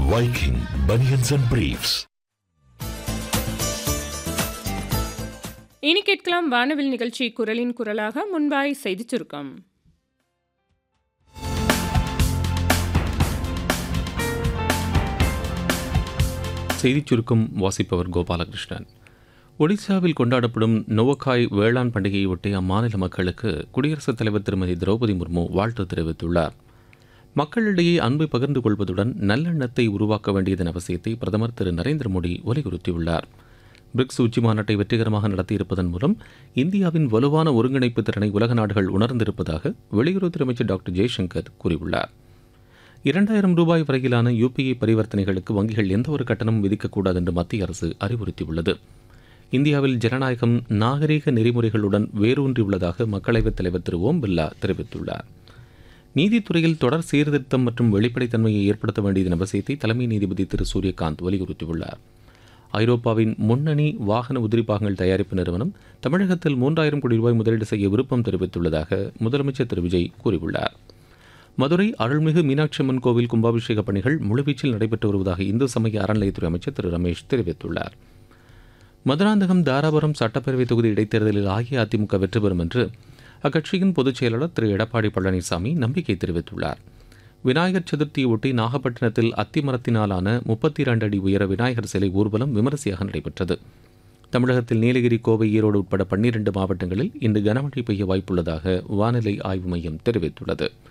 Viking Bunions and Briefs. இனி கேட்கலாம் வானவில் நிகழ்ச்சி குரலின் குரலாக முன்பாய் செய்திச் சுருக்கம் செய்திச் சுருக்கம் வாசிப்பவர் கோபாலகிருஷ்ணன் ஒடிசாவில் கொண்டாடப்படும் நோவக்காய் வேளாண் பண்டிகையொட்டி அம்மாநில மக்களுக்கு குடியரசுத் தலைவர் திருமதி திரௌபதி முர்மு வாழ்த்து தெரிவித்துள்ளார் மக்களிடையே அன்பை பகிர்ந்து கொள்வதுடன் நல்லெண்ணத்தை உருவாக்க வேண்டியதன் அவசியத்தை பிரதமர் திரு நரேந்திர மோடி வலியுறுத்தியுள்ளார் பிரிக்ஸ் உச்சி மாநாட்டை வெற்றிகரமாக நடத்தியிருப்பதன் மூலம் இந்தியாவின் வலுவான ஒருங்கிணைப்பு திறனை உலக நாடுகள் உணர்ந்திருப்பதாக வெளியுறவுத்துறை அமைச்சர் டாக்டர் ஜெய்சங்கர் கூறியுள்ளார் இரண்டாயிரம் ரூபாய் வரையிலான யுபிஐ பரிவர்த்தனைகளுக்கு வங்கிகள் எந்தவொரு கட்டணமும் விதிக்கக்கூடாது என்று மத்திய அரசு அறிவுறுத்தியுள்ளது இந்தியாவில் ஜனநாயகம் நாகரீக நெறிமுறைகளுடன் வேரூன்றியுள்ளதாக மக்களவைத் தலைவர் திரு ஓம் பிர்லா தெரிவித்துள்ளார் நீதித்துறையில் தொடர் சீர்திருத்தம் மற்றும் வெளிப்படைத்தன்மையை ஏற்படுத்த வேண்டியதன் அவசியத்தை தலைமை நீதிபதி திரு சூரியகாந்த் வலியுறுத்தியுள்ளார் ஐரோப்பாவின் முன்னணி வாகன உதிரிபாகங்கள் தயாரிப்பு நிறுவனம் தமிழகத்தில் மூன்றாயிரம் கோடி ரூபாய் முதலீடு செய்ய விருப்பம் தெரிவித்துள்ளதாக முதலமைச்சர் திரு விஜய் கூறியுள்ளார் மதுரை அருள்மிகு மீனாட்சி அம்மன் கோவில் கும்பாபிஷேக பணிகள் முழுவீச்சில் நடைபெற்று வருவதாக இந்து சமய அறநிலையத்துறை அமைச்சர் திரு ரமேஷ் தெரிவித்துள்ளார் மதுராந்தகம் தாராபுரம் சட்டப்பேரவை தொகுதி இடைத்தேர்தலில் அஇஅதிமுக வெற்றி பெறும் என்று அக்கட்சியின் பொதுச் செயலாளர் திரு எடப்பாடி பழனிசாமி நம்பிக்கை தெரிவித்துள்ளார் விநாயகர் சதுர்த்தியொட்டி நாகப்பட்டினத்தில் அத்திமரத்தினாலான முப்பத்தி இரண்டு அடி உயர விநாயகர் சிலை ஊர்வலம் விமரிசையாக நடைபெற்றது தமிழகத்தில் நீலகிரி கோவை ஈரோடு உட்பட பன்னிரண்டு மாவட்டங்களில் இன்று கனமழை பெய்ய வாய்ப்புள்ளதாக வானிலை ஆய்வு மையம் தெரிவித்துள்ளது